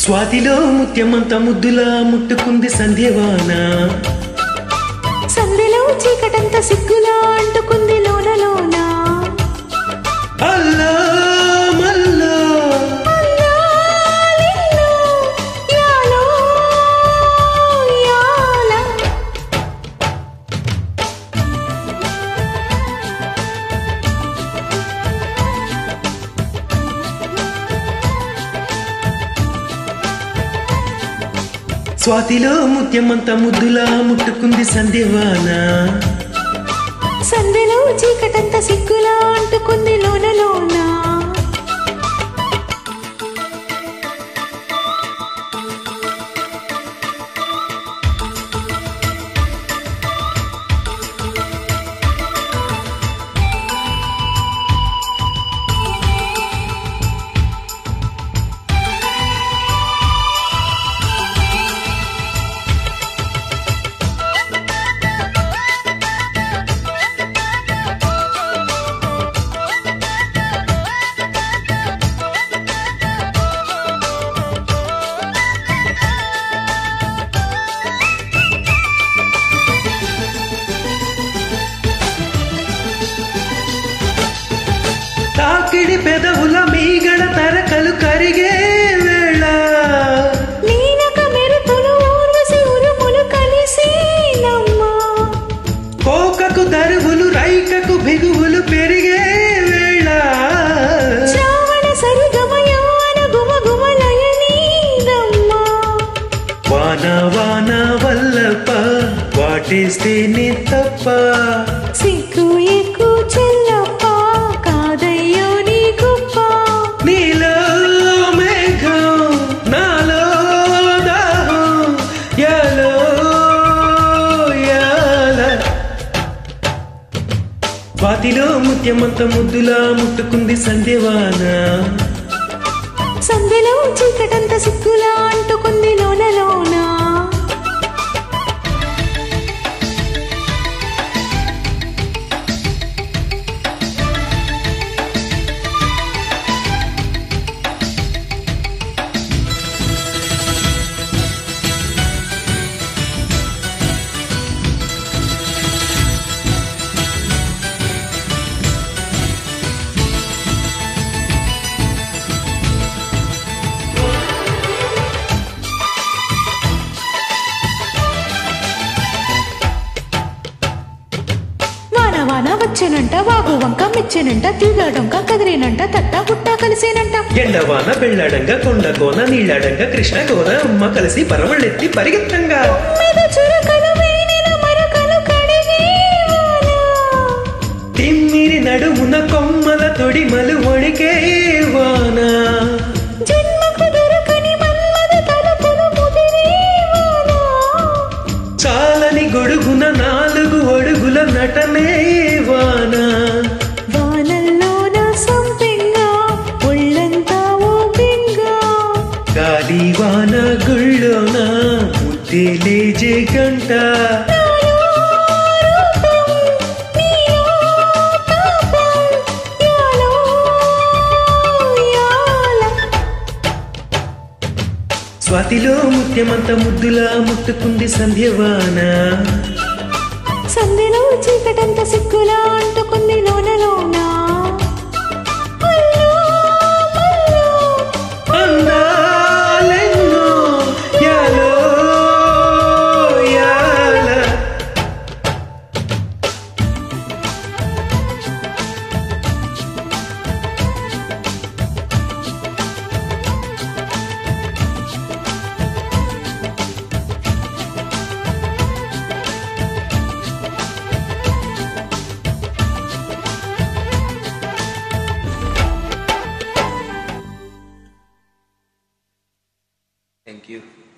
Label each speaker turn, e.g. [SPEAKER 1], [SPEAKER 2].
[SPEAKER 1] స్వాతిలో ముత్యమంత ముద్దులా ముట్టుకుంది సంధ్యవాన
[SPEAKER 2] సందెలో చీకటంత సిగ్గులా అంటుకుంది లోన లోన
[SPEAKER 1] అల్లా మల్లా
[SPEAKER 2] అల్లా నిన్ను యాలో యాల.
[SPEAKER 1] స్వాతిలో ముత్యమంత ముద్దులా ముట్టుకుంది సంధ్యవాన
[SPEAKER 2] సందెలో చీకటంత సిగ్గులా అంటుకుంది లోన లోన
[SPEAKER 1] తాకిడి పెదవుల మీగడ తరకలు కరిగే వేళ
[SPEAKER 2] నీనక మెరుపులు ఊర్వశి ఉరుములు కలిసి నమ్మా
[SPEAKER 1] కోకకు దరువులు రైకకు బిగువులు పెరిగే వేళ
[SPEAKER 2] శ్రావణ సరిగమయాన గుమ గుమలయనీదమ్మా
[SPEAKER 1] వాన వాన వల్లప్ప వాటేస్తేనే తప్ప
[SPEAKER 2] సిగ్గు ఎక్కు చెల్లప్ప కాదయ్యో నీ గొప్ప
[SPEAKER 1] నీలో మేఘం నాలో దాహం యాలో యాల స్వాతిలో ముత్యమంత ముద్దులా ముట్టుకుంది సంధ్యవాన
[SPEAKER 2] సందెలో చీకటంత సిగ్గులా అంటుకుంది లోన లోన వాన వాన వచ్చేనంట వాగు వంక మెచ్చేనంట తిరగడంక కదిరేనంట తట్ట పుట్ట కలిసేనంట
[SPEAKER 1] ఎండవాన పెళ్ళాడంగా కొండ కోన నీళ్ళాడంగా కృష్ణ కోన అమ్మ కలిసి పరవళ్ళెత్తి పరిగెత్తంగా
[SPEAKER 2] మీద చురకలు వేణిన మరకలు కడిగే వాన.
[SPEAKER 1] తిమ్మిరి నడుమున కొమ్మల తొడిమలు ఒడికే వాన
[SPEAKER 2] జన్మకు దొరకని మన్మథ తలపులు ముదిరే వాన.
[SPEAKER 1] చాలని గొడుగున నాలుగు అడుగుల నటనే వాన
[SPEAKER 2] వానల్లోన సంపెంగా ఒళ్ళంతా ఊపింగా
[SPEAKER 1] గాలి వాన గుళ్ళోన ముద్దే లేజే గంట
[SPEAKER 2] నాలో రూపం, నీలో తాపం, యాలో యాల.
[SPEAKER 1] స్వాతిలో ముత్యమంత ముద్దులా ముట్టుకుంది సంధ్యవాన
[SPEAKER 2] సందెలో చీకటంత సిగ్గులా అంటుకుంది లోన లోన అల్లో, అల్లో,
[SPEAKER 1] అందాలెన్నో యాలో యాల
[SPEAKER 3] Thank you.